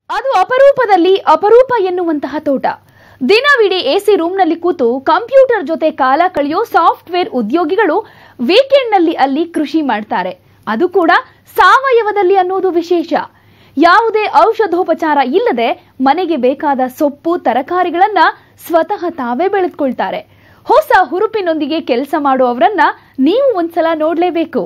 ಅದು ಅಪರೂಪದಲ್ಲಿ ಅಪರೂಪ ಎನ್ನುವಂತಹ ತೋಟ ದಿನವಿಡೀ ಎಸಿ ರೂಮ್ನಲ್ಲಿ ಕೂತು ಕಂಪ್ಯೂಟರ್ ಜೊತೆ ಕಾಲ ಕಳೆಯೋ ಸಾಫ್ಟ್ವೇರ್ ಉದ್ಯೋಗಿಗಳು ವೀಕೆಂಡ್ನಲ್ಲಿ ಅಲ್ಲಿ ಕೃಷಿ ಮಾಡ್ತಾರೆ ಅದು ಕೂಡ ಸಾವಯವದಲ್ಲಿ ಅನ್ನೋದು ವಿಶೇಷ ಯಾವುದೇ ಔಷಧೋಪಚಾರ ಇಲ್ಲದೆ ಮನೆಗೆ ಬೇಕಾದ ಸೊಪ್ಪು ತರಕಾರಿಗಳನ್ನ ಸ್ವತಃ ತಾವೇ ಬೆಳೆದುಕೊಳ್ತಾರೆ ಹೊಸ ಹುರುಪಿನೊಂದಿಗೆ ಕೆಲಸ ಮಾಡುವವರನ್ನ ನೀವು ಒಂದ್ಸಲ ನೋಡ್ಲೇಬೇಕು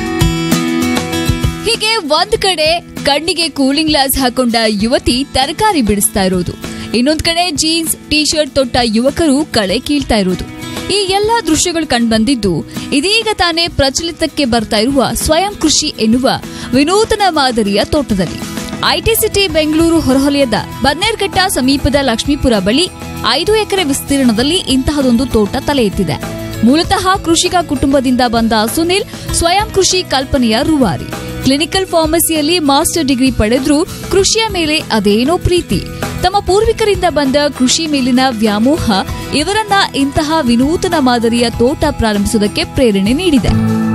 ಹೀಗೆ ಒಂದ್ ಕಡೆ ಕಣ್ಣಿಗೆ ಕೂಲಿಂಗ್ ಗ್ಲಾಸ್ ಹಾಕೊಂಡ ಯುವತಿ ತರಕಾರಿ ಬಿಡಿಸ್ತಾ ಇರೋದು ಇನ್ನೊಂದ್ ಕಡೆ ಜೀನ್ಸ್ ಟಿ ಶರ್ಟ್ ತೊಟ್ಟ ಯುವಕರು ಕಳೆ ಕೀಳ್ತಾ ಇರೋದು ಈ ಎಲ್ಲಾ ದೃಶ್ಯಗಳು ಕಂಡುಬಂದಿದ್ದು ಇದೀಗ ತಾನೇ ಪ್ರಚಲಿತಕ್ಕೆ ಬರ್ತಾ ಇರುವ ಸ್ವಯಂ ಕೃಷಿ ಎನ್ನುವ ವಿನೂತನ ಮಾದರಿಯ ತೋಟದಲ್ಲಿ ಐಟಿ ಸಿಟಿ ಬೆಂಗಳೂರು ಹೊರವಲಯದ ಬನ್ನೇರ್ಘಟ್ಟ ಸಮೀಪದ ಲಕ್ಷ್ಮೀಪುರ ಬಳಿ ಐದು ಎಕರೆ ವಿಸ್ತೀರ್ಣದಲ್ಲಿ ಇಂತಹದೊಂದು ತೋಟ ತಲೆ ಎತ್ತಿದೆ ಮೂಲತಃ ಕೃಷಿಕ ಕುಟುಂಬದಿಂದ ಬಂದ ಸುನಿಲ್ ಸ್ವಯಂ ಕೃಷಿ ಕಲ್ಪನೆಯ ರೂವಾರಿ ಕ್ಲಿನಿಕಲ್ ಫಾರ್ಮಸಿಯಲ್ಲಿ ಮಾಸ್ಟರ್ ಡಿಗ್ರಿ ಪಡೆದ್ರೂ ಕೃಷಿಯ ಮೇಲೆ ಅದೇನೋ ಪ್ರೀತಿ ತಮ್ಮ ಪೂರ್ವಿಕರಿಂದ ಬಂದ ಕೃಷಿ ಮೇಲಿನ ವ್ಯಾಮೋಹ ಇವರನ್ನ ಇಂತಹ ವಿನೂತನ ಮಾದರಿಯ ತೋಟ ಪ್ರಾರಂಭಿಸುವುದಕ್ಕೆ ಪ್ರೇರಣೆ ನೀಡಿದೆ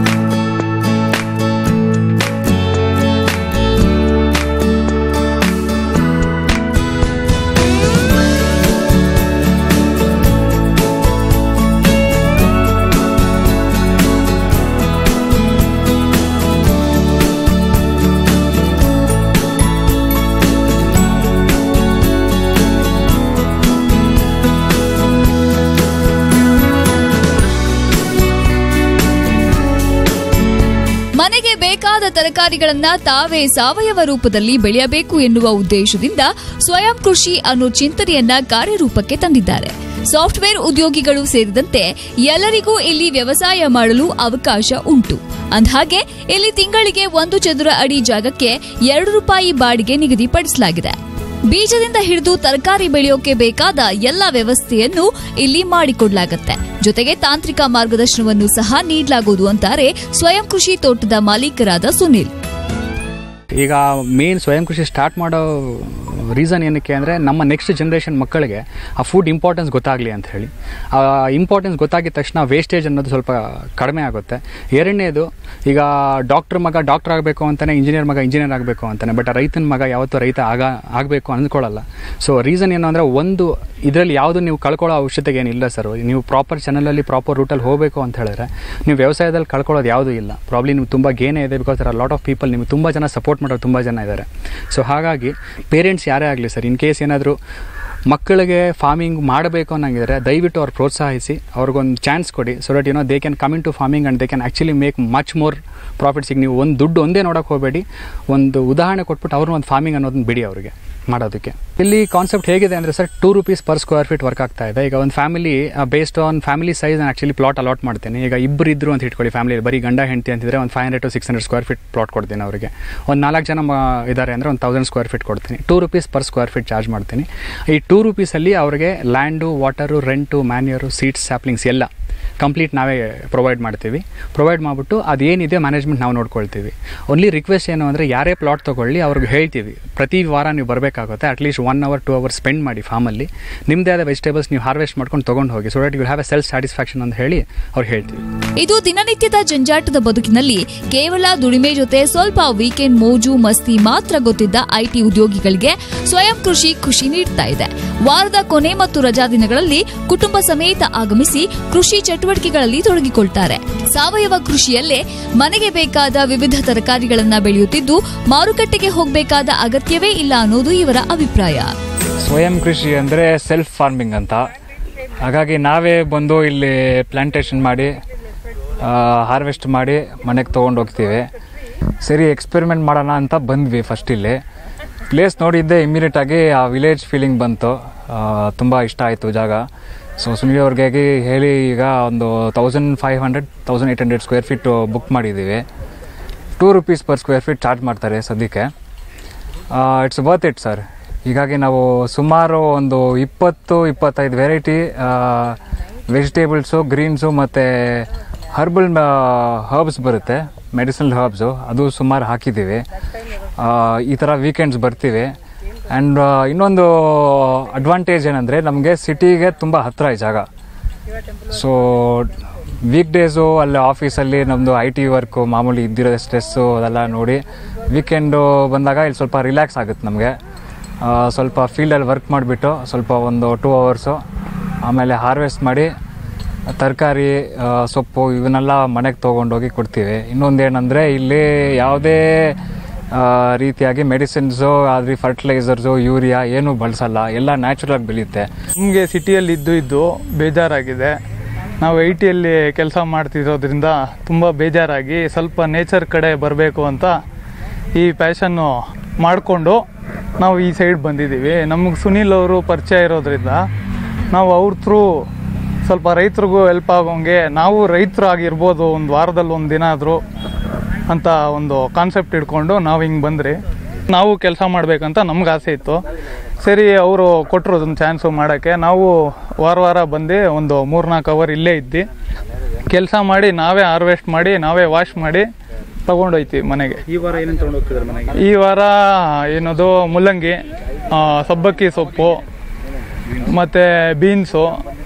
ಮನೆಗೆ ಬೇಕಾದ ತರಕಾರಿಗಳನ್ನ ತಾವೇ ಸಾವಯವ ರೂಪದಲ್ಲಿ ಬೆಳೆಯಬೇಕು ಎನ್ನುವ ಉದ್ದೇಶದಿಂದ ಸ್ವಯಂ ಕೃಷಿ ಅನ್ನೋ ಚಿಂತನೆಯನ್ನ ಕಾರ್ಯರೂಪಕ್ಕೆ ತಂದಿದ್ದಾರೆ ಸಾಫ್ಟ್ವೇರ್ ಉದ್ಯೋಗಿಗಳು ಸೇರಿದಂತೆ ಎಲ್ಲರಿಗೂ ಇಲ್ಲಿ ವ್ಯವಸಾಯ ಮಾಡಲು ಅವಕಾಶ ಉಂಟು ಅಂದ್ಹಾಗೆ ಇಲ್ಲಿ ತಿಂಗಳಿಗೆ ಒಂದು ಚದುರ ಅಡಿ ಜಾಗಕ್ಕೆ ಎರಡು ರೂಪಾಯಿ ಬಾಡಿಗೆ ನಿಗದಿಪಡಿಸಲಾಗಿದೆ ಬೀಜದಿಂದ ಹಿಡಿದು ತರಕಾರಿ ಬೆಳೆಯೋಕೆ ಬೇಕಾದ ಎಲ್ಲ ವ್ಯವಸ್ಥೆಯನ್ನು ಇಲ್ಲಿ ಮಾಡಿಕೊಡ್ಲಾಗತ್ತೆ ಜೊತೆಗೆ ತಾಂತ್ರಿಕ ಮಾರ್ಗದರ್ಶನವನ್ನು ಸಹ ನೀಡಲಾಗುವುದು ಅಂತಾರೆ ಸ್ವಯಂ ಕೃಷಿ ತೋಟದ ಮಾಲೀಕರಾದ ಸುನಿಲ್ ಈಗ ಮೇನ್ ಸ್ವಯಂ ಕೃಷಿ ಸ್ಟಾರ್ಟ್ ಮಾಡೋ ರೀಸನ್ ಏನಕ್ಕೆ ಅಂದರೆ ನಮ್ಮ ನೆಕ್ಸ್ಟ್ ಜನ್ರೇಷನ್ ಮಕ್ಕಳಿಗೆ ಆ ಫುಡ್ ಇಂಪಾರ್ಟೆನ್ಸ್ ಗೊತ್ತಾಗಲಿ ಅಂತ ಹೇಳಿ ಆ ಇಂಪಾರ್ಟೆನ್ಸ್ ಗೊತ್ತಾಗಿದ ತಕ್ಷಣ ವೇಸ್ಟೇಜ್ ಅನ್ನೋದು ಸ್ವಲ್ಪ ಕಡಿಮೆ ಆಗುತ್ತೆ ಎರಡನೇದು ಈಗ ಡಾಕ್ಟರ್ ಮಗ ಡಾಕ್ಟರ್ ಆಗಬೇಕು ಅಂತಾನೆ ಇಂಜಿನಿಯರ್ ಮಗ ಇಂಜಿನಿಯರ್ ಆಗಬೇಕು ಅಂತಾನೆ ಬಟ್ ರೈತನ ಮಗ ಯಾವತ್ತೂ ರೈತ ಆಗ ಆಗಬೇಕು ಅಂದ್ಕೊಳ್ಳಲ್ಲ ಸೊ ರೀಸನ್ ಏನು ಅಂದರೆ ಒಂದು ಇದರಲ್ಲಿ ಯಾವುದು ನೀವು ಕಳ್ಕೊಳ್ಳೋ ಅವಶ್ಯಕತೆ ಏನಿಲ್ಲ ಸರ್ ನೀವು ಪ್ರಾಪರ್ ಚಾನಲಲ್ಲಿ ಪ್ರಾಪರ್ ರೂಟಲ್ಲಿ ಹೋಗಬೇಕು ಅಂತ ಹೇಳಿದ್ರೆ ನೀವು ವ್ಯವಸಾಯದಲ್ಲಿ ಕಳ್ಕೊಳ್ಳೋದು ಯಾವುದೂ ಇಲ್ಲ ಪ್ರಾಬ್ಲಿ ನೀವು ತುಂಬ ಗೇನೇ ಇದೆ because there are lot of people ನಿಮ್ಗೆ ತುಂಬ ಜನ ಸಪೋರ್ಟ್ ಮಾಡೋರು ತುಂಬ ಜನ ಇದ್ದಾರೆ ಸೊ ಹಾಗಾಗಿ ಪೇರೆಂಟ್ಸ್ ಯಾರೇ ಆಗಲಿ ಸರ್ ಇನ್ ಕೇಸ್ ಏನಾದರೂ ಮಕ್ಕಳಿಗೆ ಫಾರ್ಮಿಂಗ್ ಮಾಡಬೇಕು ಅನ್ನಂಗಿದ್ರೆ ದಯವಿಟ್ಟು ಅವ್ರು ಪ್ರೋತ್ಸಾಹಿಸಿ ಅವ್ರಿಗೊಂದು ಚಾನ್ಸ್ ಕೊಡಿ ಸೊ ದಟ್ ಏನೋ they can come in to farming and they can actually make much more ಪ್ರಾಫಿಟ್ಸಿಗೆ ನೀವು ಒಂದು ದುಡ್ಡು ಒಂದೇ ನೋಡೋಕೆ ಹೋಗಬೇಡಿ ಒಂದು ಉದಾಹರಣೆ ಕೊಟ್ಬಿಟ್ಟು ಅವ್ರನ್ನ ಒಂದು ಫಾರ್ಮಿಂಗ್ ಅನ್ನೋದನ್ನ ಬಿಡಿ ಅವರಿಗೆ ಮಾಡೋದಕ್ಕೆ ಇಲ್ಲಿ ಕಾನ್ಸೆಪ್ಟ್ ಹೇಗಿದೆ ಅಂದರೆ sir two rupees per square feet work ಆಗ್ತಾ ಇದೆ ಈಗ ಒಂದು family based on family size ನಾನು ಆ್ಯಕ್ಚುಲಿ ಪ್ಲಾಟ್ ಅಲಾಟ್ ಮಾಡ್ತೀನಿ ಈಗ ಇಬ್ಬರು ಇದ್ರು ಅಂತ ಇಟ್ಕೊಳ್ಳಿ ಫ್ಯಾಮಿಲಿ ಬರೀ ಗಂಡ ಹೆಂಡತಿ ಅಂತಿದ್ರೆ ಒಂದು five hundred to six hundred square feet plot ಕೊಡ್ತೀನಿ ಅವರಿಗೆ ಒಂದು ನಾಲ್ಕು ಜನ ಮ- ಇದ್ದಾರೆ ಅಂದರೆ ಒಂದು ತೌಸಂಡ್ ಸ್ಕ್ವೇರ್ ಫೀಟ್ ಕೊಡ್ತೀನಿ two rupees per square feet charge ಮಾಡ್ತೀನಿ ಈ ಟೂ ರುಪೀಸಲ್ಲಿ ಅವರಿಗೆ land water rent manure seeds saplings ಎಲ್ಲ ಕಂಪ್ಲೀಟ್ ನಾವೇ ಪ್ರೊವೈಡ್ ಮಾಡ್ತೀವಿ ಪ್ರೊವೈಡ್ ಮಾಡಿಬಿಟ್ಟು ಅದೇನಿದೆ ಮ್ಯಾನೇಜ್ಮೆಂಟ್ ನಾವು ನೋಡ್ಕೊಳ್ತೀವಿ ಓನ್ಲಿ ರಿಕ್ವೆಸ್ಟ್ ಏನು ಅಂದರೆ ಯಾರೇ ಪ್ಲಾಟ್ ತೊಗೊಳ್ಳಿ ಅವ್ರಿಗೆ ಹೇಳ್ತೀವಿ ಪ್ರತಿ ವಾರ ನೀವು ಬರಬೇಕಾಗುತ್ತೆ at least one hour two hour spend ಮಾಡಿ ಫಾರ್ಮಲ್ಲಿ ನಿಮ್ಮದೇ ಆದ ವೆಜಿಟೇಬಲ್ಸ್ ನೀವು ಹಾರ್ವೆಸ್ಟ್ ಮಾಡ್ಕೊಂಡು ತೊಗೊಂಡು ಹೋಗಿ so that you have a self satisfaction ಅಂತ ಹೇಳಿ ಅವ್ರು ಹೇಳ್ತೀವಿ ಇದು ದಿನನಿತ್ಯದ ಜಂಜಾಟದ ಬದುಕಿನಲ್ಲಿ ಕೇವಲ ದುಡಿಮೆ ಜೊತೆ ಸ್ವಲ್ಪ ವೀಕೆಂಡ್ ಮೋಜು ಮಸ್ತಿ ಮಾತ್ರ ಗೊತ್ತಿದ್ದ ಐಟಿ ಉದ್ಯೋಗಿಗಳಿಗೆ ಸ್ವಯಂ ಕೃಷಿ ಖುಷಿ ನೀಡ್ತಾ ಇದೆ ವಾರದ ಕೊನೆ ಮತ್ತು ರಜಾ ದಿನಗಳಲ್ಲಿ ಕುಟುಂಬ ಸಮೇತ ಆಗಮಿಸಿ ಕೃಷಿ ಚಟುವಟಿಕೆಗಳಲ್ಲಿ ತೊಡಗಿಕೊಳ್ತಾರೆ ಸಾವಯವ ಕೃಷಿಯಲ್ಲೇ ಮನೆಗೆ ಬೇಕಾದ ವಿವಿಧ ತರಕಾರಿಗಳನ್ನ ಬೆಳೆಯುತ್ತಿದ್ದು ಮಾರುಕಟ್ಟೆಗೆ ಹೋಗಬೇಕಾದ ಅಗತ್ಯವೇ ಇಲ್ಲ ಅನ್ನೋದು ಇವರ ಅಭಿಪ್ರಾಯ ಸ್ವಯಂ ಕೃಷಿ ಅಂದರೆ ಸೆಲ್ಫ್ ಫಾರ್ಮಿಂಗ್ ಅಂತ ಹಾಗಾಗಿ ನಾವೇ ಬಂದು ಇಲ್ಲಿ ಪ್ಲಾಂಟೇಶನ್ ಮಾಡಿ ಹಾರ್ವೆಸ್ಟ್ ಮಾಡಿ ಮನೆಗೆ ತೊಗೊಂಡು ಹೋಗ್ತೀವಿ ಸರಿ ಎಕ್ಸ್ಪೆರಿಮೆಂಟ್ ಮಾಡೋಣ ಅಂತ ಬಂದ್ವಿ ಫಸ್ಟ್ ಇಲ್ಲಿ ಪ್ಲೇಸ್ ನೋಡಿದ್ದೆ ಇಮಿಡಿಯೇಟ್ ಆಗಿ ಆ ವಿಲೇಜ್ ಫೀಲಿಂಗ್ ಬಂತು ತುಂಬ ಇಷ್ಟ ಆಯಿತು ಜಾಗ ಸೊ ಸುನಿಲ್ ಅವ್ರಿಗೆ ಹೇಳಿ ಈಗ ಒಂದು thousand five hundred thousand eight hundred square feet book ಮಾಡಿದ್ದೀವಿ two rupees per square feet charge ಮಾಡ್ತಾರೆ ಸದ್ಯಕ್ಕೆ ಇಟ್ಸ್ ವರ್ತ್ ಇಟ್ ಸರ್ ಹೀಗಾಗಿ ನಾವು ಸುಮಾರು ಒಂದು ಇಪ್ಪತ್ತು ಇಪ್ಪತ್ತೈದು ವೆರೈಟಿ ವೆಜಿಟೇಬಲ್ಸು ಗ್ರೀನ್ಸು ಮತ್ತು ಹರ್ಬಲ್ ಹರ್ಬ್ಸ್ ಬರುತ್ತೆ ಮೆಡಿಸಿನಲ್ ಹರ್ಬ್ಸು ಅದು ಸುಮಾರು ಹಾಕಿದ್ದೀವಿ ಆ, ಈ ಥರ ವೀಕೆಂಡ್ಸ್ ಬರ್ತೀವಿ ಆ್ಯಂಡ್ ಇನ್ನೊಂದು ಅಡ್ವಾಂಟೇಜ್ ಏನಂದರೆ ನಮಗೆ ಸಿಟಿಗೆ ತುಂಬ ಹತ್ತಿರ ಈ ಜಾಗ ಸೊ ವೀಕ್ ಡೇಸು ಅಲ್ಲಿ ಆಫೀಸಲ್ಲಿ ನಮ್ಮದು ಐ ಟಿ ವರ್ಕು ಮಾಮೂಲಿ ಇದ್ದಿರೋ ಸ್ಟ್ರೆಸ್ಸು ಅದೆಲ್ಲ ನೋಡಿ ವೀಕೆಂಡು ಬಂದಾಗ ಇಲ್ಲಿ ಸ್ವಲ್ಪ ರಿಲ್ಯಾಕ್ಸ್ ಆಗುತ್ತೆ ನಮಗೆ ಆ, ಸ್ವಲ್ಪ ಫೀಲ್ಡಲ್ಲಿ ವರ್ಕ್ ಮಾಡಿಬಿಟ್ಟು ಸ್ವಲ್ಪ ಒಂದು ಟೂ ಅವರ್ಸು ಆಮೇಲೆ ಹಾರ್ವೆಸ್ಟ್ ಮಾಡಿ ತರಕಾರಿ ಸೊಪ್ಪು ಇವನ್ನೆಲ್ಲ ಮನೆಗೆ ತೊಗೊಂಡೋಗಿ ಕೊಡ್ತೀವಿ ಇನ್ನೊಂದು ಏನಂದರೆ ಇಲ್ಲಿ ಯಾವುದೇ ಆ, ರೀತಿಯಾಗಿ ಮೆಡಿಸಿನ್ಸು ಅದ್ರ ಫರ್ಟಿಲೈಸರ್ಸು ಯೂರಿಯಾ ಏನೂ ಬಳಸಲ್ಲ ಎಲ್ಲ ನ್ಯಾಚುರಲ್ ಬೆಳೆಯುತ್ತೆ ನಮಗೆ ಸಿಟಿಯಲ್ಲಿ ಇದ್ದು ಇದ್ದು ಬೇಜಾರಾಗಿದೆ ನಾವು ಐ ಟಿಯಲ್ಲಿ ಕೆಲಸ ಮಾಡ್ತಿರೋದ್ರಿಂದ ತುಂಬ ಬೇಜಾರಾಗಿ ಸ್ವಲ್ಪ ನೇಚರ್ ಕಡೆ ಬರಬೇಕು ಅಂತ ಈ ಪ್ಯಾಷನ್ನು ಮಾಡಿಕೊಂಡು ನಾವು ಈ ಸೈಡ್ ಬಂದಿದ್ದೀವಿ ನಮಗೆ ಸುನೀಲ್ ಅವರು ಪರಿಚಯ ಇರೋದ್ರಿಂದ ನಾವು ಅವ್ರ ಥ್ರೂ ಸ್ವಲ್ಪ ರೈತರಿಗೂ ಹೆಲ್ಪ್ ಆಗೋಂಗೆ ನಾವು ರೈತರು ಆಗಿರ್ಬೋದು ಒಂದು ವಾರದಲ್ಲಿ ಒಂದು ದಿನ ಆದರೂ ಅಂತ ಒಂದು ಕಾನ್ಸೆಪ್ಟ್ ಇಟ್ಕೊಂಡು ನಾವು ಹಿಂಗೆ ಬಂದ್ರಿ ನಾವು ಕೆಲಸ ಮಾಡಬೇಕಂತ ನಮ್ಗೆ ಆಸೆ ಇತ್ತು ಸರಿ ಅವರು ಕೊಟ್ಟರು ಒಂದು ಚಾನ್ಸು ಮಾಡೋಕ್ಕೆ ನಾವು ವಾರ ವಾರ ಬಂದು ಒಂದು ಮೂರ್ನಾಲ್ಕು ಅವರ್ ಇಲ್ಲೇ ಇದ್ದು ಕೆಲಸ ಮಾಡಿ ನಾವೇ ಹಾರ್ವೆಸ್ಟ್ ಮಾಡಿ ನಾವೇ ವಾಶ್ ಮಾಡಿ ತಗೊಂಡೋಯ್ತೀವಿ ಮನೆಗೆ ಈ ವಾರ ಏನೇನು ತೊಗೊಂಡು ಹೋಗ್ತಿದ್ದಾರೆ ಮನೆಗೆ ಈ ವಾರ ಏನದು ಮುಲ್ಲಂಗಿ ಆ, ಸಬ್ಬಕ್ಕಿ ಸೊಪ್ಪು ಮತ್ತು ಬೀನ್ಸು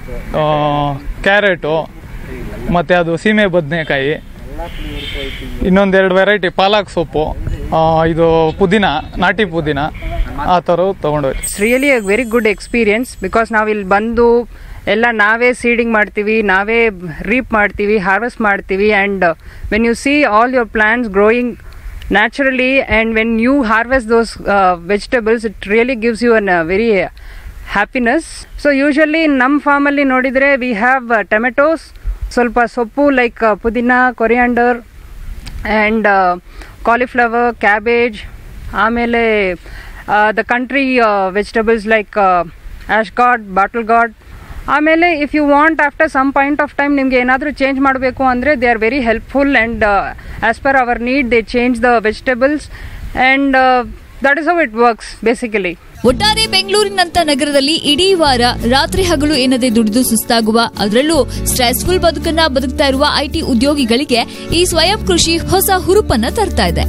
ಕ್ಯಾರೆಟು ಮತ್ತು ಅದು ಸೀಮೆ ಬದನೆಕಾಯಿ ಇನ್ನೊಂದೆರಡು ವೆರೈಟಿ ಪಾಲಕ್ ಸೊಪ್ಪು ಆ, ಇದು ಪುದೀನ ನಾಟಿ ಪುದೀನ ಆ ಥರವು ತೊಗೊಂಡೋಯ್ತು it's really uh very good experience because ನಾವು ಇಲ್ಲಿ ಬಂದು ಎಲ್ಲ ನಾವೇ ಸೀಡಿಂಗ್ ಮಾಡ್ತೀವಿ ನಾವೇ ರೀಪ್ ಮಾಡ್ತೀವಿ ಹಾರ್ವೆಸ್ಟ್ ಮಾಡ್ತೀವಿ and when you see all your plants growing naturally and when you harvest those vegetables it really gives you an very happiness so usually ನಮ್ಮ ಫಾರ್ಮಲ್ಲಿ ನೋಡಿದರೆ ವಿ ಹ್ಯಾವ್ ಟೊಮೆಟೋಸ್ ಸ್ವಲ್ಪ ಸೊಪ್ಪು like pudina coriander and cauliflower cabbage ಆಮೇಲೆ the country vegetables like ash gourd bottle gourd ಆಮೇಲೆ if you want after some point of time ನಿಮಗೆ ಏನಾದರೂ change ಮಾಡಬೇಕು ಅಂದರೆ they are very helpful and as per our need they change the vegetables and that is how it works basically ಒಟ್ಟಾರೆ ಬೆಂಗಳೂರಿನಂತ ನಗರದಲ್ಲಿ ಇಡೀ ವಾರ ರಾತ್ರಿ ಹಗಲು ಎನ್ನದೆ ದುಡಿದು ಸುಸ್ತಾಗುವ ಅದರಲ್ಲೂ ಸ್ಟ್ರೆಸ್ಫುಲ್ ಬದುಕನ್ನ ಬದುಕ್ತಾ ಇರುವ ಐಟಿ ಉದ್ಯೋಗಿಗಳಿಗೆ ಈ ಸ್ವಯಂ ಕೃಷಿ ಹೊಸ ಹುರುಪನ್ನ ತರ್ತಾ ಇದೆ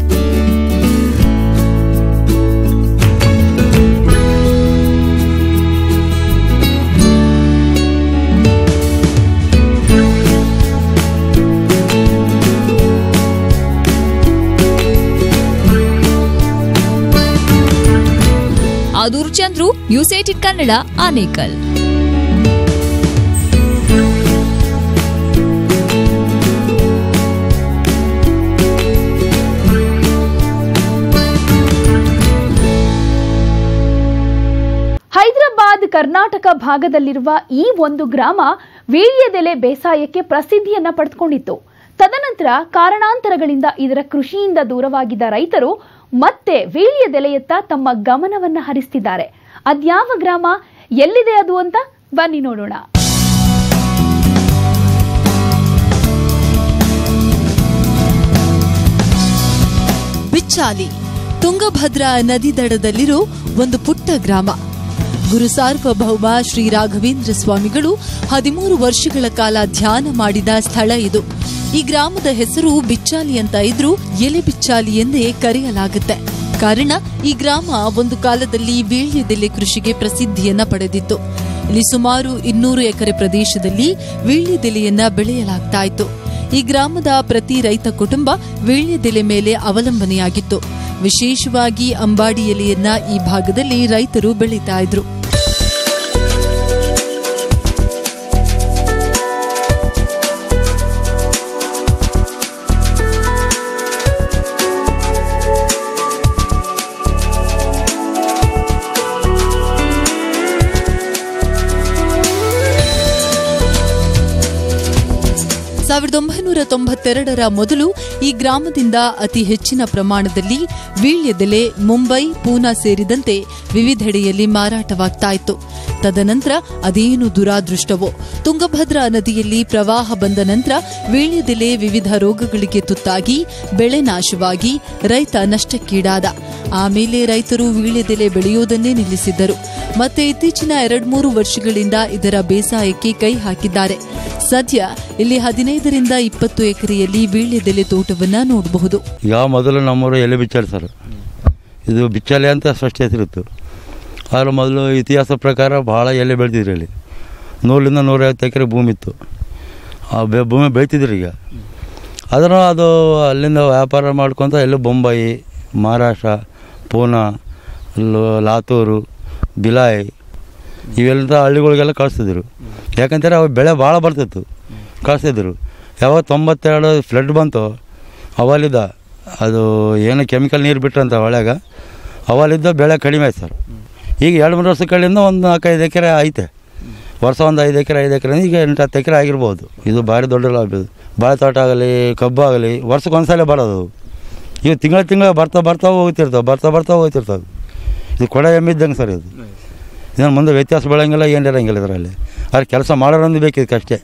ಆದೂರು ಚಂದ್ರು ನ್ಯೂಸ್ ಏಟಿನ್ ಕನ್ನಡ ಆನೇಕಲ್ ಹೈದರಾಬಾದ್ ಕರ್ನಾಟಕ ಭಾಗದಲ್ಲಿರುವ ಈ ಒಂದು ಗ್ರಾಮ ವೀಳ್ಯದೆಲೆ ಬೇಸಾಯಕ್ಕೆ ಪ್ರಸಿದ್ಧಿಯನ್ನ ಪಡೆದುಕೊಂಡಿತ್ತು ತದನಂತರ ಕಾರಣಾಂತರಗಳಿಂದ ಇದರ ಕೃಷಿಯಿಂದ ದೂರವಾಗಿದ್ದ ರೈತರು ಮತ್ತೆ ವೀಳ್ಯದೆಲೆಯತ್ತ ತಮ್ಮ ಗಮನವನ್ನ ಹರಿಸ್ತಿದ್ದಾರೆ ಅದ್ಯಾವ ಗ್ರಾಮ ಎಲ್ಲಿದೆ ಅದು ಅಂತ ಬನ್ನಿ ನೋಡೋಣ ಬಿಚ್ಚಾಲಿ ತುಂಗಭದ್ರಾ ನದಿ ದಡದಲ್ಲಿರೋ ಒಂದು ಪುಟ್ಟ ಗ್ರಾಮ ಗುರು ಸಾರ್ವಭೌಮ ಶ್ರೀ ರಾಘವೇಂದ್ರ ಸ್ವಾಮಿಗಳು ಹದಿಮೂರು ವರ್ಷಗಳ ಕಾಲ ಧ್ಯಾನ ಮಾಡಿದ ಸ್ಥಳ ಇದು ಈ ಗ್ರಾಮದ ಹೆಸರು ಬಿಚ್ಚಾಲಿ ಅಂತ ಇದ್ರೂ ಎಲೆ ಬಿಚ್ಚಾಲಿ ಎಂದೇ ಕರೆಯಲಾಗುತ್ತೆ ಕಾರಣ ಈ ಗ್ರಾಮ ಒಂದು ಕಾಲದಲ್ಲಿ ವೀಳ್ಯದೆಲೆ ಕೃಷಿಗೆ ಪ್ರಸಿದ್ಧಿಯನ್ನ ಪಡೆದಿತ್ತು ಇಲ್ಲಿ ಸುಮಾರು ಇನ್ನೂರು ಎಕರೆ ಪ್ರದೇಶದಲ್ಲಿ ವೀಳ್ಯದೆಲೆಯನ್ನ ಬೆಳೆಯಲಾಗ್ತಾ ಇತ್ತು ಈ ಗ್ರಾಮದ ಪ್ರತಿ ರೈತ ಕುಟುಂಬ ವೀಳ್ಯದೆಲೆ ಮೇಲೆ ಅವಲಂಬನೆಯಾಗಿತ್ತು ವಿಶೇಷವಾಗಿ ಅಂಬಾಡಿ ಎಲೆಯನ್ನ ಈ ಭಾಗದಲ್ಲಿ ರೈತರು ಬೆಳೀತಾ ಇದ್ರು ಸಾವಿರದ ಒಂಬೈನೂರ ತೊಂಬತ್ತೆರಡರ ಮೊದಲು ಈ ಗ್ರಾಮದಿಂದ ಅತಿ ಹೆಚ್ಚಿನ ಪ್ರಮಾಣದಲ್ಲಿ ವೀಳ್ಯದೆಲೆ ಮುಂಬೈ ಪೂನಾ ಸೇರಿದಂತೆ ವಿವಿಧೆಡೆಯಲ್ಲಿ ಮಾರಾಟವಾಗ್ತಾ ಇತ್ತು ತದನಂತರ ಅದೇನು ದುರಾದೃಷ್ಟವೋ ತುಂಗಭದ್ರಾ ನದಿಯಲ್ಲಿ ಪ್ರವಾಹ ಬಂದ ನಂತರ ವೀಳ್ಯದೆಲೆ ವಿವಿಧ ರೋಗಗಳಿಗೆ ತುತ್ತಾಗಿ ಬೆಳೆ ನಾಶವಾಗಿ ರೈತ ನಷ್ಟಕ್ಕೀಡಾದ ಆಮೇಲೆ ರೈತರು ವೀಳ್ಯದೆಲೆ ಬೆಳೆಯುವುದನ್ನೇ ನಿಲ್ಲಿಸಿದ್ದರು ಮತ್ತೆ ಇತ್ತೀಚಿನ ಎರಡ್ಮೂರು ವರ್ಷಗಳಿಂದ ಇದರ ಬೇಸಾಯಕ್ಕೆ ಕೈ ಹಾಕಿದ್ದಾರೆ ಸದ್ಯ ಇಲ್ಲಿ ಹದಿನೈದರಿಂದ ಇಪ್ಪತ್ತು ಎಕರೆಯಲ್ಲಿ ವೀಳ್ಯದೆಲೆ ತೋಟವನ್ನ ನೋಡಬಹುದು ಈಗ ಮೊದಲು ನಮ್ಮೂರು ಎಲೆ ಬಿಚ್ಚಾಲಿ ಸರ್ ಇದು ಬಿಚ್ಚಾಲೆ ಅಂತ ಫಸ್ಟ್ ಹೆಸರಿತ್ತು ಆದರೆ ಮೊದಲು ಇತಿಹಾಸ ಪ್ರಕಾರ ಭಾಳ ಎಲೆ ಬೆಳೆದಿದ್ರು ಇಲ್ಲಿ ನೂರರಿಂದ ನೂರೈವತ್ತು ಎಕರೆ ಭೂಮಿ ಇತ್ತು ಆ ಬೆ- ಭೂಮಿ ಬೆಳಿತಿದ್ರು ಈಗ ಅದನ್ನು ಅದು ಅಲ್ಲಿಂದ ವ್ಯಾಪಾರ ಮಾಡ್ಕೊತ ಎಲ್ಲೂ ಬೊಂಬಾಯಿ ಮಹಾರಾಷ್ಟ್ರ ಪೂನಾ ಲೋ- ಲಾತೂರು ಬಿಲಾಯಿ ಇವೆಲ್ಲ ಹಳ್ಳಿಗಳಿಗೆಲ್ಲ ಕಳಿಸ್ತಿದ್ರು ಯಾಕಂತಾರೆ ಅವು ಬೆಳೆ ಭಾಳ ಬರ್ತಿತ್ತು ಕಳಿಸ್ತಿದ್ರು ಯಾವಾಗ ತೊಂಬತ್ತೆರಡು ಫ್ಲಡ್ ಬಂತು ಅವಲಿದ್ದ ಅದು ಏನು ಕೆಮಿಕಲ್ ನೀರು ಬಿಟ್ರಂತ ಹೊಳ್ಯಾಗ ಅವಲಿದ್ದ ಬೆಳೆ ಕಡಿಮೆ ಆಯ್ತು ಸರ್ ಈಗ ಎರಡು ಮೂರು ವರ್ಷ ಕಡೆಯಿಂದ ಒಂದು ನಾಲ್ಕೈದು ಎಕರೆ ಐತೆ ವರ್ಷ ಒಂದು ಐದು ಎಕರೆ ಐದು ಎಕರೆ ಈಗ ಎಂಟು ಹತ್ತು ಎಕರೆ ಆಗಿರ್ಬೋದು ಇದು ಭಾರಿ ದೊಡ್ಡ ಲಾಭ ಇದು ಬಾಳೆ ತೋಟ ಆಗಲಿ ಕಬ್ಬು ಆಗಲಿ ವರ್ಷಕ್ಕೆ ಒಂದ್ಸಲ ಬರೋದು ಇವು ತಿಂಗಳ ತಿಂಗಳ ಬರ್ತಾ ಬರ್ತಾ ಹೋಗ್ತಿರ್ತಾವೆ ಬರ್ತಾ ಬರ್ತಾ ಹೋಗ್ತಿರ್ತಾವೆ ಇದು ಕೊಡ ಎಮ್ಮಿದ್ದಂಗೆ ಸರ್ ಇದು ಇದನ್ನು ಮುಂದೆ ವ್ಯತ್ಯಾಸ ಬೆಳಂಗಿಲ್ಲ ಏನು ಇರಂಗಿಲ್ಲ ಇದರಲ್ಲಿ ಆದ್ರೆ ಕೆಲಸ ಮಾಡೋರೊಂದು ಬೇಕಿದ್ದಕ್ಕಷ್ಟೇ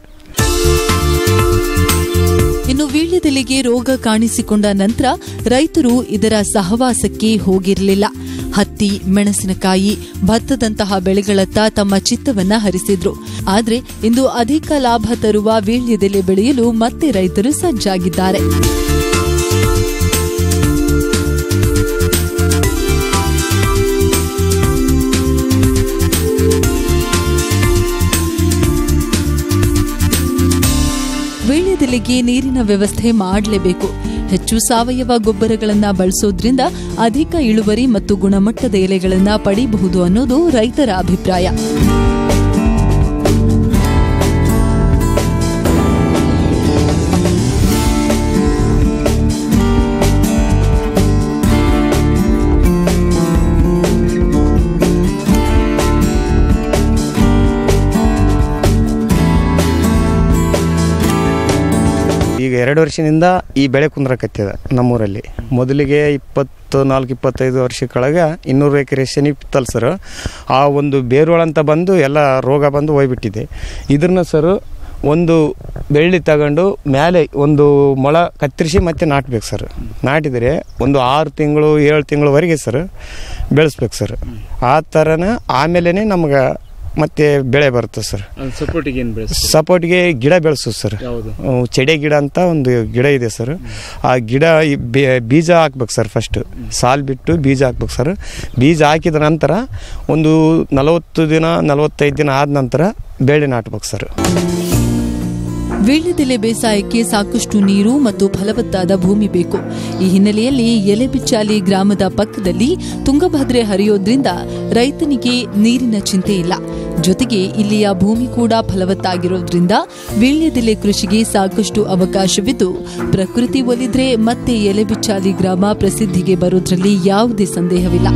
ಇನ್ನು ವೀಳ್ಯದೆಲೆಗೆ ರೋಗ ಕಾಣಿಸಿಕೊಂಡ ನಂತರ ರೈತರು ಇದರ ಸಹವಾಸಕ್ಕೆ ಹೋಗಿರಲಿಲ್ಲ ಹತ್ತಿ ಮೆಣಸಿನಕಾಯಿ ಭತ್ತದಂತಹ ಬೆಳೆಗಳತ್ತ ತಮ್ಮ ಚಿತ್ತವನ್ನ ಹರಿಸಿದ್ರು ಆದ್ರೆ ಇಂದು ಅಧಿಕ ಲಾಭ ತರುವ ವೀಳ್ಯದೆಲೆ ಬೆಳೆಯಲು ಮತ್ತೆ ರೈತರು ಸಜ್ಜಾಗಿದ್ದಾರೆ ವೀಳ್ಯದೆಲೆಗೆ ನೀರಿನ ವ್ಯವಸ್ಥೆ ಮಾಡಲೇಬೇಕು ಹೆಚ್ಚು ಸಾವಯವ ಗೊಬ್ಬರಗಳನ್ನ ಬಳಸೋದ್ರಿಂದ ಅಧಿಕ ಇಳುವರಿ ಮತ್ತು ಗುಣಮಟ್ಟದ ಎಲೆಗಳನ್ನ ಪಡೆಯಬಹುದು ಅನ್ನೋದು ರೈತರ ಅಭಿಪ್ರಾಯ ಈಗ ಎರಡು ವರ್ಷದಿಂದ ಈ ಬೆಳೆ ಕುಂದ್ರಕತ್ತಿದ ನಮ್ಮೂರಲ್ಲಿ ಮೊದಲಿಗೆ ಇಪ್ಪತ್ತು ನಾಲ್ಕು ಇಪ್ಪತ್ತೈದು ವರ್ಷ ಕೆಳಗೆ ಇನ್ನೂರು ಎಕರೆ ಶನಿ ಇತ್ತಲ್ಲ ಸರ್ ಆ ಒಂದು ಬೇರುಳ ಅಂತ ಬಂದು ಎಲ್ಲ ರೋಗ ಬಂದು ಹೋಗ್ಬಿಟ್ಟಿದೆ ಇದನ್ನ ಸರ್ ಒಂದು ಬೆಳ್ಳಿ ತಗೊಂಡು ಮೇಲೆ ಒಂದು ಮೊಳ ಕತ್ತರಿಸಿ ಮತ್ತೆ ನಾಟ್ಬೇಕು ಸರ್ ನಾಟಿದರೆ ಒಂದು ಆರು ತಿಂಗಳು ಏಳು ತಿಂಗಳವರೆಗೆ ಸರ್ ಬೆಳೆಸ್ಬೇಕು ಸರ್ ಆ ಥರನ ಆಮೇಲೆ ನಮ್ಗೆ ಮತ್ತೆ ಬೆಳೆ ಬರುತ್ತೆ ಸರ್ ಸಪೋರ್ಟಿಗೆ ಏನು ಬೆಳೆಸ ಸಪೋರ್ಟ್ಗೆ ಗಿಡ ಬೆಳೆಸೋದು ಸರ್ ಯಾವುದು ಅಹ್, ಚೆಡೆ ಗಿಡ ಅಂತ ಒಂದು ಗಿಡ ಇದೆ ಸರ್ ಆ ಗಿಡ ಈ ಬೆ- ಬೀಜ ಹಾಕ್ಬೇಕು ಸರ್ ಫಸ್ಟ್ ಸಾಲ್ ಬಿಟ್ಟು ಬೀಜ ಹಾಕ್ಬೇಕು ಸರ್ ಬೀಜ ಹಾಕಿದ ನಂತರ ಒಂದು ನಲವತ್ತು ದಿನ ನಲವತ್ತೈದು ದಿನ ಆದ ನಂತರ ಬೆಳೆ ನಾಟ್ಬೇಕು ಸರ್ ವೀಳ್ಯದೆಲೆ ಬೇಸಾಯಕ್ಕೆ ಸಾಕಷ್ಟು ನೀರು ಮತ್ತು ಫಲವತ್ತಾದ ಭೂಮಿ ಬೇಕು ಈ ಹಿನ್ನೆಲೆಯಲ್ಲಿ ಎಲೆಬಿಚ್ಚಾಲಿ ಗ್ರಾಮದ ಪಕ್ಕದಲ್ಲಿ ತುಂಗಭದ್ರೆ ಹರಿಯೋದ್ರಿಂದ ರೈತನಿಗೆ ನೀರಿನ ಚಿಂತೆ ಇಲ್ಲ ಜೊತೆಗೆ ಇಲ್ಲಿಯ ಭೂಮಿ ಕೂಡ ಫಲವತ್ತಾಗಿರೋದ್ರಿಂದ ವೀಳ್ಯದೆಲೆ ಕೃಷಿಗೆ ಸಾಕಷ್ಟು ಅವಕಾಶವಿದ್ದು ಪ್ರಕೃತಿ ಒಲಿದ್ರೆ ಮತ್ತೆ ಎಲೆಬಿಚ್ಚಾಲಿ ಗ್ರಾಮ ಪ್ರಸಿದ್ಧಿಗೆ ಬರೋದ್ರಲ್ಲಿ ಯಾವುದೇ ಸಂದೇಹವಿಲ್ಲ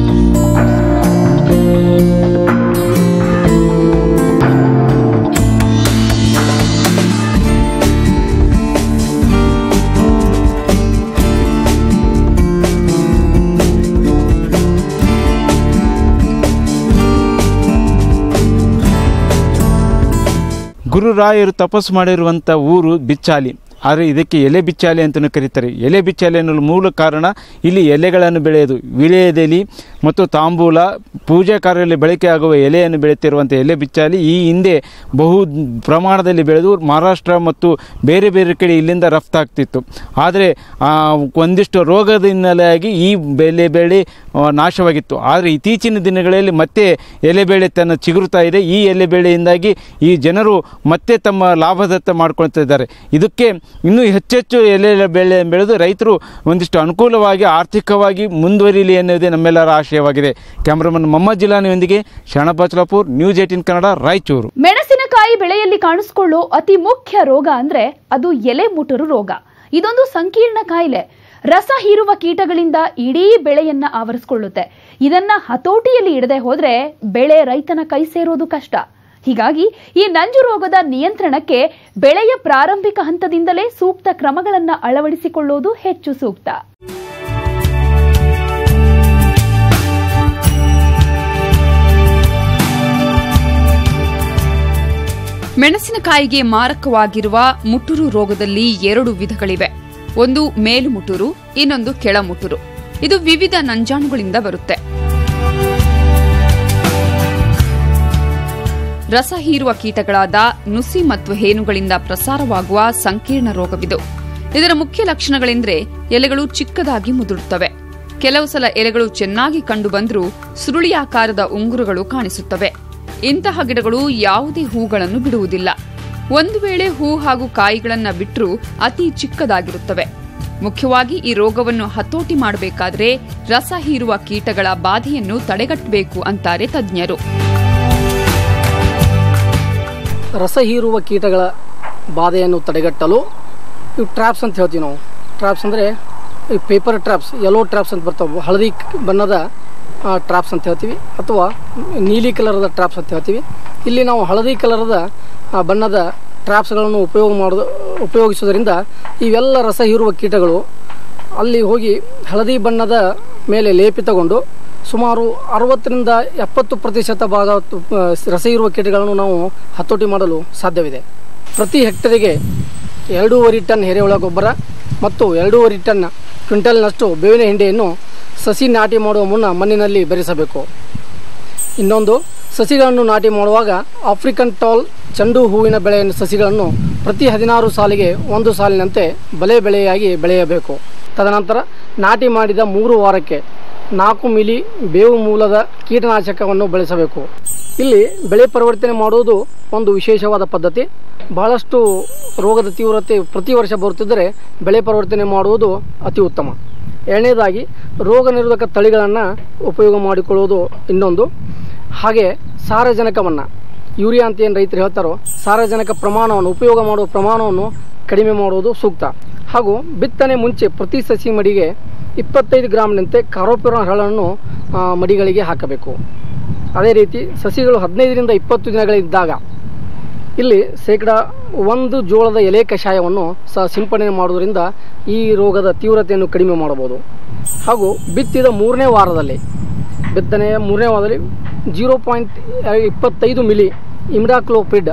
ಗುರುರಾಯರು ತಪಸ್ಸು ಮಾಡಿರುವಂಥ ಊರು ಬಿಚ್ಚಾಲಿ ಆದರೆ ಇದಕ್ಕೆ ಎಲೆ ಬಿಚ್ಚಾಲಿ ಅಂತಲೂ ಕರೀತಾರೆ ಎಲೆ ಬಿಚ್ಚಾಲಿ ಅನ್ನಲು ಮೂಲ ಕಾರಣ ಇಲ್ಲಿ ಎಲೆಗಳನ್ನು ಬೆಳೆಯೋದು ವಿಳೆಯದೆಲೆ ಮತ್ತು ತಾಂಬೂಲ ಪೂಜಾ ಕಾರ್ಯದಲ್ಲಿ ಬಳಕೆ ಆಗುವ ಎಲೆಯನ್ನು ಬೆಳೆಯುತ್ತಿರುವಂಥ ಎಲೆ ಬಿಚ್ಚಾಲಿ ಈ ಹಿಂದೆ ಬಹು ಪ್ರಮಾಣದಲ್ಲಿ ಬೆಳೆದು ಮಹಾರಾಷ್ಟ್ರ ಮತ್ತು ಬೇರೆ ಬೇರೆ ಕಡೆ ಇಲ್ಲಿಂದ ರಫ್ತಾಗ್ತಿತ್ತು ಆದರೆ ಆ, ಒಂದಿಷ್ಟು ರೋಗದ ಹಿನ್ನೆಲೆಯಾಗಿ ಈ ಬೆಲೆ ಬೆಳೆ ಆ, ನಾಶವಾಗಿತ್ತು ಆದರೆ ಇತ್ತೀಚಿನ ದಿನಗಳಲ್ಲಿ ಮತ್ತೆ ಎಲೆ ಬೆಳೆ ತನ್ನ ಚಿಗುರುತ್ತಾ ಇದೆ ಈ ಎಲೆ ಬೆಳೆಯಿಂದಾಗಿ ಈ ಜನರು ಮತ್ತೆ ತಮ್ಮ ಲಾಭದತ್ತ ಮಾಡ್ಕೊಳ್ತಾ ಇದ್ದಾರೆ ಇದಕ್ಕೆ ಇನ್ನೂ ಹೆಚ್ಚೆಚ್ಚು ಎಲೆ ಬೆಳೆ ಬೆಳೆದು ರೈತರು ಒಂದಿಷ್ಟು ಅನುಕೂಲವಾಗಿ ಆರ್ಥಿಕವಾಗಿ ಮುಂದುವರಿಯಲಿ ಎನ್ನುವುದೇ ನಮ್ಮೆಲ್ಲರ ಆಶಯವಾಗಿದೆ ಕ್ಯಾಮ್ರಾಮನ್ ಮೊಹಮ್ಮದ್ ಜಿಲಾನಿಯೊಂದಿಗೆ ಶರಣಬಚ್ಲಾಪುರ್ ನ್ಯೂಸ್ ಏಟಿನ್ ಕನ್ನಡ ರಾಯಚೂರು ಮೆಣಸಿನಕಾಯಿ ಬೆಳೆಯಲ್ಲಿ ಕಾಣಿಸಿಕೊಳ್ಳೋ ಅತಿ ಮುಖ್ಯ ರೋಗ ಅಂದ್ರೆ ಅದು ಎಲೆ ಮುಟುರು ರೋಗ ಇದೊಂದು ಸಂಕೀರ್ಣ ಕಾಯಿಲೆ ರಸ ಹೀರುವ ಕೀಟಗಳಿಂದ ಇಡೀ ಬೆಳೆಯನ್ನ ಆವರಿಸಿಕೊಳ್ಳುತ್ತೆ ಇದನ್ನ ಹತೋಟಿಯಲ್ಲಿ ಇಡದೆ ಹೋದ್ರೆ ಬೆಳೆ ರೈತನ ಕೈ ಸೇರೋದು ಕಷ್ಟ ಹೀಗಾಗಿ ಈ ನಂಜು ರೋಗದ ನಿಯಂತ್ರಣಕ್ಕೆ ಬೆಳೆಯ ಪ್ರಾರಂಭಿಕ ಹಂತದಿಂದಲೇ ಸೂಕ್ತ ಕ್ರಮಗಳನ್ನ ಅಳವಡಿಸಿಕೊಳ್ಳೋದು ಹೆಚ್ಚು ಸೂಕ್ತ ಮೆಣಸಿನಕಾಯಿಗೆ ಮಾರಕವಾಗಿರುವ ಮುಟುರು ರೋಗದಲ್ಲಿ ಎರಡು ವಿಧಗಳಿವೆ ಒಂದು ಮೇಲು ಮುಟುರು ಇನ್ನೊಂದು ಕೆಳ ಮುಟುರು ಇದು ವಿವಿಧ ನಂಜಾಣುಗಳಿಂದ ಬರುತ್ತೆ ರಸ ಹೀರುವ ಕೀಟಗಳಾದ ನುಸಿ ಮತ್ತು ಹೇನುಗಳಿಂದ ಪ್ರಸಾರವಾಗುವ ಸಂಕೀರ್ಣ ರೋಗವಿದು ಇದರ ಮುಖ್ಯ ಲಕ್ಷಣಗಳೆಂದರೆ ಎಲೆಗಳು ಚಿಕ್ಕದಾಗಿ ಮುದುಡುತ್ತವೆ ಕೆಲವು ಸಲ ಎಲೆಗಳು ಚೆನ್ನಾಗಿ ಕಂಡುಬಂದರೂ ಸುರುಳಿಯಾಕಾರದ ಉಂಗುರಗಳು ಕಾಣಿಸುತ್ತವೆ ಇಂತಹ ಗಿಡಗಳು ಯಾವುದೇ ಹೂಗಳನ್ನು ಬಿಡುವುದಿಲ್ಲ ಒಂದು ವೇಳೆ ಹೂ ಹಾಗೂ ಕಾಯಿಗಳನ್ನ ಬಿಟ್ಟರೂ ಅತಿ ಚಿಕ್ಕದಾಗಿರುತ್ತವೆ ಮುಖ್ಯವಾಗಿ ಈ ರೋಗವನ್ನು ಹತೋಟಿ ಮಾಡಬೇಕಾದ್ರೆ ರಸ ಹೀರುವ ಕೀಟಗಳ ಬಾಧೆಯನ್ನು ತಡೆಗಟ್ಟಬೇಕು ಅಂತಾರೆ ತಜ್ಞರು ರಸ ಹೀರುವ ಕೀಟಗಳ ಬಾಧೆಯನ್ನು ತಡೆಗಟ್ಟಲು ಇವು ಟ್ರ್ಯಾಪ್ಸ್ ಅಂತ ಹೇಳ್ತೀವಿ ನಾವು ಟ್ರ್ಯಾಪ್ಸ್ ಅಂದರೆ ಈ ಪೇಪರ್ ಟ್ರ್ಯಾಪ್ಸ್ ಯೆಲ್ಲೋ ಟ್ರ್ಯಾಪ್ಸ್ ಅಂತ ಬರ್ತಾವೆ ಹಳದಿ ಕ್- ಬಣ್ಣದ ಟ್ರ್ಯಾಪ್ಸ್ ಅಂತ ಹೇಳ್ತೀವಿ ಅಥವಾ ನೀಲಿ ಕಲರದ ಟ್ರ್ಯಾಪ್ಸ್ ಅಂತ ಹೇಳ್ತೀವಿ ಇಲ್ಲಿ ನಾವು ಹಳದಿ ಕಲರದ ಆ, ಬಣ್ಣದ ಟ್ರ್ಯಾಪ್ಸ್ಗಳನ್ನು ಉಪಯೋಗ ಮಾಡೋದು ಉಪಯೋಗಿಸೋದ್ರಿಂದ ಇವೆಲ್ಲ ರಸ ಹೀರುವ ಕೀಟಗಳು ಅಲ್ಲಿ ಹೋಗಿ ಹಳದಿ ಬಣ್ಣದ ಮೇಲೆ ಲೇಪಿತಗೊಂಡು ಸುಮಾರು ಅರವತ್ತರಿಂದ ಎಪ್ಪತ್ತು ಪ್ರತಿಶತ ಭಾಗ ತು- ಆ, ರಸ ಇರುವ ಕೀಟಗಳನ್ನು ನಾವು ಹತೋಟಿ ಮಾಡಲು ಸಾಧ್ಯವಿದೆ ಪ್ರತಿ ಹೆಕ್ಟರಿಗೆ ಎರಡೂವರೆ ಟನ್ ಎರೆಹುಳ ಗೊಬ್ಬರ ಮತ್ತು ಎರಡೂವರೆ ಟನ್ ಕ್ವಿಂಟಲ್ನಷ್ಟು ಬೇವಿನ ಹಿಂಡಿಯನ್ನು ಸಸಿ ನಾಟಿ ಮಾಡುವ ಮುನ್ನ ಮಣ್ಣಿನಲ್ಲಿ ಬೆರೆಸಬೇಕು ಇನ್ನೊಂದು ಸಸಿಗಳನ್ನು ನಾಟಿ ಮಾಡುವಾಗ ಆಫ್ರಿಕನ್ ಟಾಲ್ ಚೆಂಡು ಹೂವಿನ ಬೆಳೆಯ ಸಸಿಗಳನ್ನು ಪ್ರತಿ ಹದಿನಾರು ಸಾಲಿಗೆ ಒಂದು ಸಾಲಿನಂತೆ ಬಲೆ ಬೆಳೆಯಾಗಿ ಬೆಳೆಯಬೇಕು ತದನಂತರ ನಾಟಿ ಮಾಡಿದ ಮೂರು ವಾರಕ್ಕೆ ನಾಲ್ಕು ಮಿಲಿ ಬೇವು ಮೂಲದ ಕೀಟನಾಶಕವನ್ನು ಬಳಸಬೇಕು ಇಲ್ಲಿ ಬೆಳೆ ಪರಿವರ್ತನೆ ಮಾಡುವುದು ಒಂದು ವಿಶೇಷವಾದ ಪದ್ಧತಿ ಬಹಳಷ್ಟು ರೋಗದ ತೀವ್ರತೆ ಪ್ರತಿ ವರ್ಷ ಬರುತ್ತಿದ್ದರೆ ಬೆಳೆ ಪರಿವರ್ತನೆ ಮಾಡುವುದು ಅತಿ ಉತ್ತಮ ಎರಡನೇದಾಗಿ ರೋಗ ನಿರೋಧಕ ತಳಿಗಳನ್ನು ಉಪಯೋಗ ಮಾಡಿಕೊಳ್ಳುವುದು ಇನ್ನೊಂದು ಹಾಗೆ ಸಾರಜನಕವನ್ನು ಯೂರಿಯಾ ಅಂತ ಏನು ರೈತರು ಹೇಳ್ತಾರೋ ಸಾರಜನಕ ಪ್ರಮಾಣವನ್ನು ಉಪಯೋಗ ಮಾಡುವ ಪ್ರಮಾಣವನ್ನು ಕಡಿಮೆ ಮಾಡುವುದು ಸೂಕ್ತ ಹಾಗೂ ಬಿತ್ತನೆ ಮುಂಚೆ ಪ್ರತಿ ಸಸಿ ಮಡಿಗೆ ಇಪ್ಪತ್ತೈದು ಗ್ರಾಮ್ನಂತೆ ಕಾರೋಪಿರಾನ್ ಹರಳನ್ನು ಆ, ಮಡಿಗಳಿಗೆ ಹಾಕಬೇಕು ಅದೇ ರೀತಿ ಸಸಿಗಳು ಹದಿನೈದರಿಂದ ಇಪ್ಪತ್ತು ದಿನಗಳಿದ್ದಾಗ ಇಲ್ಲಿ ಶೇಕಡ ಒಂದು ಜೋಳದ ಎಲೆ ಕಷಾಯವನ್ನು ಸಹ ಸಿಂಪಡಣೆ ಮಾಡುವುದರಿಂದ ಈ ರೋಗದ ತೀವ್ರತೆಯನ್ನು ಕಡಿಮೆ ಮಾಡಬಹುದು ಹಾಗೂ ಬಿತ್ತಿದ ಮೂರನೇ ವಾರದಲ್ಲಿ ಬಿತ್ತನೆಯ ಮೂರನೇ ವಾರದಲ್ಲಿ ಜೀರೋ ಪಾಯಿಂಟ್ ಇಪ್ಪತ್ತೈದು ಮಿಲಿ ಇಮ್ಡಾಕ್ಲೋಪಿಡ್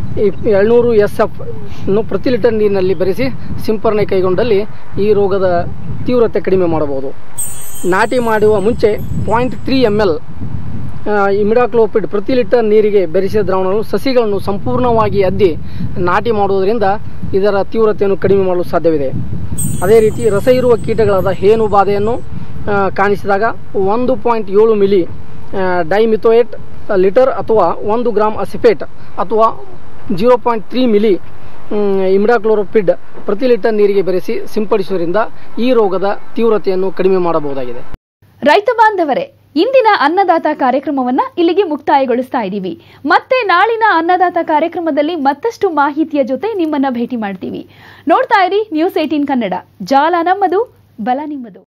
ಏಳ್ನೂರು ಎಸ್ ಎಫ್ ಅನ್ನು ಪ್ರತಿ ಲೀಟರ್ ನೀರಿನಲ್ಲಿ ಬೆರೆಸಿ ಸಿಂಪರಣೆ ಕೈಗೊಂಡಲ್ಲಿ ಈ ರೋಗದ ತೀವ್ರತೆ ಕಡಿಮೆ ಮಾಡಬಹುದು ನಾಟಿ ಮಾಡುವ ಮುಂಚೆ point three M L imidacloprid ಪ್ರತಿ ಲೀಟರ್ ನೀರಿಗೆ ಬೆರೆಸಿದ ದ್ರಾವಣವನ್ನು ಸಸಿಗಳನ್ನು ಸಂಪೂರ್ಣವಾಗಿ ಅದ್ದಿ ನಾಟಿ ಮಾಡುವುದರಿಂದ ಇದರ ತೀವ್ರತೆಯನ್ನು ಕಡಿಮೆ ಮಾಡಲು ಸಾಧ್ಯವಿದೆ ಅದೇ ರೀತಿ ರಸ ಇರುವ ಕೀಟಗಳಾದ ಹೇನು ಬಾಧೆಯನ್ನು ಆ, ಕಾಣಿಸಿದಾಗ ಒಂದು ಪಾಯಿಂಟ್ ಏಳು ಮಿಲಿ ಡೈಮಿಥೋಯೇಟ್ ಲೀಟರ್ ಅಥವಾ ಒಂದು ಗ್ರಾಮ್ ಅಸಿಪೇಟ್ ಅಥವಾ zero point three milli imidacloprid ಪ್ರತಿ ಲೀಟರ್ ನೀರಿಗೆ ಬೆರೆಸಿ ಸಿಂಪಡಿಸುವುದರಿಂದ ಈ ರೋಗದ ತೀವ್ರತೆಯನ್ನು ಕಡಿಮೆ ಮಾಡಬಹುದಾಗಿದೆ ರೈತ ಬಾಂಧವರೇ ಇಂದಿನ ಅನ್ನದಾತ ಕಾರ್ಯಕ್ರಮವನ್ನ ಇಲ್ಲಿಗೆ ಮುಕ್ತಾಯಗೊಳಿಸ್ತಾ ಇದ್ದೀವಿ ಮತ್ತೆ ನಾಳಿನ ಅನ್ನದಾತ ಕಾರ್ಯಕ್ರಮದಲ್ಲಿ ಮತ್ತಷ್ಟು ಮಾಹಿತಿಯ ಜೊತೆ ನಿಮ್ಮನ್ನ ಭೇಟಿ ಮಾಡ್ತೀವಿ ನೋಡ್ತಾ ಇರಿ ನ್ಯೂಸ್ ಏಟೀನ್ ಕನ್ನಡ ಜಾಲ ನಮ್ಮದು ಬಲ ನಿಮ್ಮದು